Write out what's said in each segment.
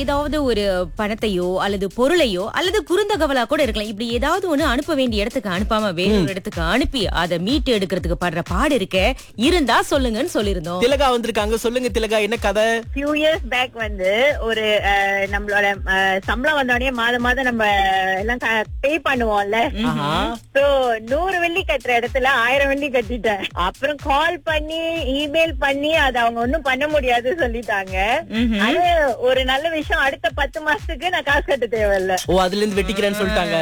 ஏதாவது ஒரு பணத்தையோ அல்லது பொருளையோ அல்லது குறுந்தகவலா கூட இருக்கலாம் இப்படி ஏதாவது ஒண்ணு அனுப்ப வேண்டிய இடத்துக்கு அனுப்பாம வேற ஒரு இடத்துக்கு அனுப்பி அதை மீட்டு எடுக்கிறதுக்கு படுற பாடு இருக்க இருந்தா சொல்லுங்கன்னு சொல்லியிருந்தோம் திலகா வந்திருக்காங்க சொல்லுங்க திலகா என்ன கதை ஃபியூ இயர்ஸ் பேக் வந்து ஒரு அஹ், நம்மளோட அஹ், சம்பளம் வந்தோடனே மாதம் மாதம் நம்ம எல்லாம் பே பண்ணுவோம்ல ஆஹா. சோ நூறு வெள்ளி கட்டுற இடத்துல ஆயிரம் வெள்ளி கட்டிட்டேன் அப்புறம் கால் பண்ணி இமெயில் பண்ணி அதை அவங்க ஒண்ணும் பண்ண முடியாது சொல்லிட்டாங்க ம்ஹும். அது ஒரு நல்ல விஷயம் அடுத்த பத்து மாசத்துக்கு நான் காசு கட்ட தேவையில்ல ஓ அதுல இருந்து வெட்டிக்கிறேன்னு சொல்லிட்டாங்க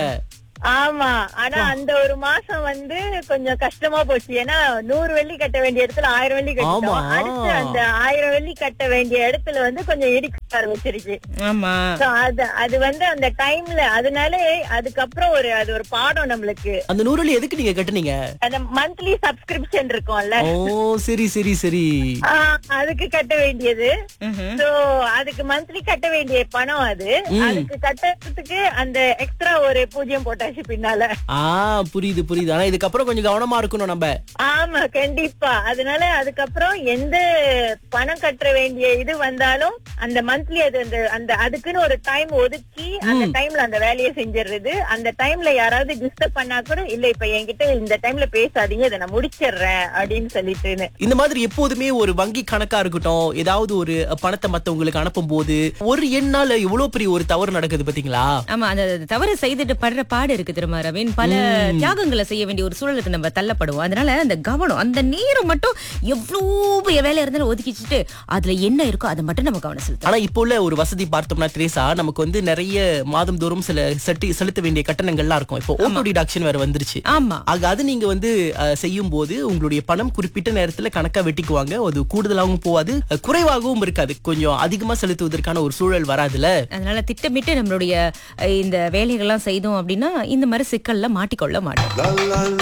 ஆமா ஆனா அந்த ஒரு மாசம் வந்து கொஞ்சம் கஷ்டமா போச்சு ஏன்னா நூறு வெள்ளி கட்ட வேண்டிய இடத்துல ஆயிரம் வெள்ளி கட்டிட்டோம் ஆமா. அடுத்து அந்த ஆயிரம் வெள்ளி கட்ட வேண்டிய இடத்துல வந்து கொஞ்சம் இடிக்க ஆரம்பிச்சிருச்சு ஆமா So, அது அது வந்து அந்த டைம்ல அதனால அதுக்கப்புறம் ஒரு அது ஒரு பாடம் நம்மளுக்கு அந்த நூறுல எதுக்கு நீங்க கட்டுனீங்க அந்த மந்த்லி சப்ஸ்கிரிப்ஷன் இருக்கும்ல ஓ சரி சரி சரி ஆ, அதுக்கு கட்ட வேண்டியது ம்ஹும். சோ அதுக்கு மந்த்லி கட்ட வேண்டிய பணம் அது அதுக்கு கட்டுறதுக்கு அந்த எக்ஸ்ட்ரா ஒரு பூஜ்ஜியம் போட்டாச்சு பின்னால ஆ புரியுது புரியுது ஆனா இதுக்கப்புறம் கொஞ்சம் கவனமா இருக்கணும் நம்ம ஆமா கண்டிப்பா அதனால அதுக்கப்புறம் எந்த பணம் கட்ட வேண்டிய இது வந்தாலும் அந்த மந்த்லி அது அந்த அந்த அதுக்குன்னு ஒரு டைம் ஒதுக்கி அந்த டைம்ல அந்த வேலையை செஞ்சிடுறது அந்த டைம்ல யாராவது டிஸ்டர்ப் பண்ணா கூட இல்ல இப்ப என்கிட்ட இந்த டைம்ல பேசாதீங்க இதை நான் முடிச்சிடுறேன் அப்படின்னு சொல்லிட்டுன்னு இந்த மாதிரி எப்போதுமே ஒரு வங்கி கணக்கா இருக்கட்டும் ஏதாவது ஒரு பணத்தை மத்தவங்களுக்கு அனுப்பும் போது ஒரு எண்ணால இவ்வளவு பெரிய ஒரு தவறு நடக்குது பாத்தீங்களா ஆமா அந்த தவறு செய்துட்டு படுற பாடு இருக்கு திரும்ப ரவீன் பல தியாகங்களை செய்ய வேண்டிய ஒரு சூழலுக்கு நம்ம தள்ளப்படுவோம் அதனால அந்த கவனம் அந்த நேரம் மட்டும் எவ்வளவு பெரிய வேலை இருந்தாலும் ஒதுக்கிச்சுட்டு அதுல என்ன இருக்கோ அதை மட்டும் நம்ம கவனம் செலுத்தணும் ஆனா இப்போ உள்ள ஒரு வசதி பார்த்தோம்னா திரேசா நமக்கு வந்து நிறைய மாதம் தோறும் சில செட்டி செலுத்த வேண்டிய கட்டணங்கள்லாம் இருக்கும் இப்போ ஓட்டோ டிடக்ஷன் வேற வந்துருச்சு ஆமா ஆக அது நீங்க வந்து செய்யும் போது உங்களுடைய பணம் குறிப்பிட்ட நேரத்துல கணக்கா வெட்டிக்குவாங்க அது கூடுதலாகவும் போகாது அஹ், குறைவாகவும் இருக்காது கொஞ்சம் அதிகமா செலுத்துவதற்கான ஒரு சூழல் வராதுல அதனால திட்டமிட்டு நம்மளுடைய அஹ், இந்த வேலைகள்லாம் செய்தோம் அப்படின்னா இந்த மாதிரி சிக்கல்ல மாட்டிக்கொள்ள மாட்டோம்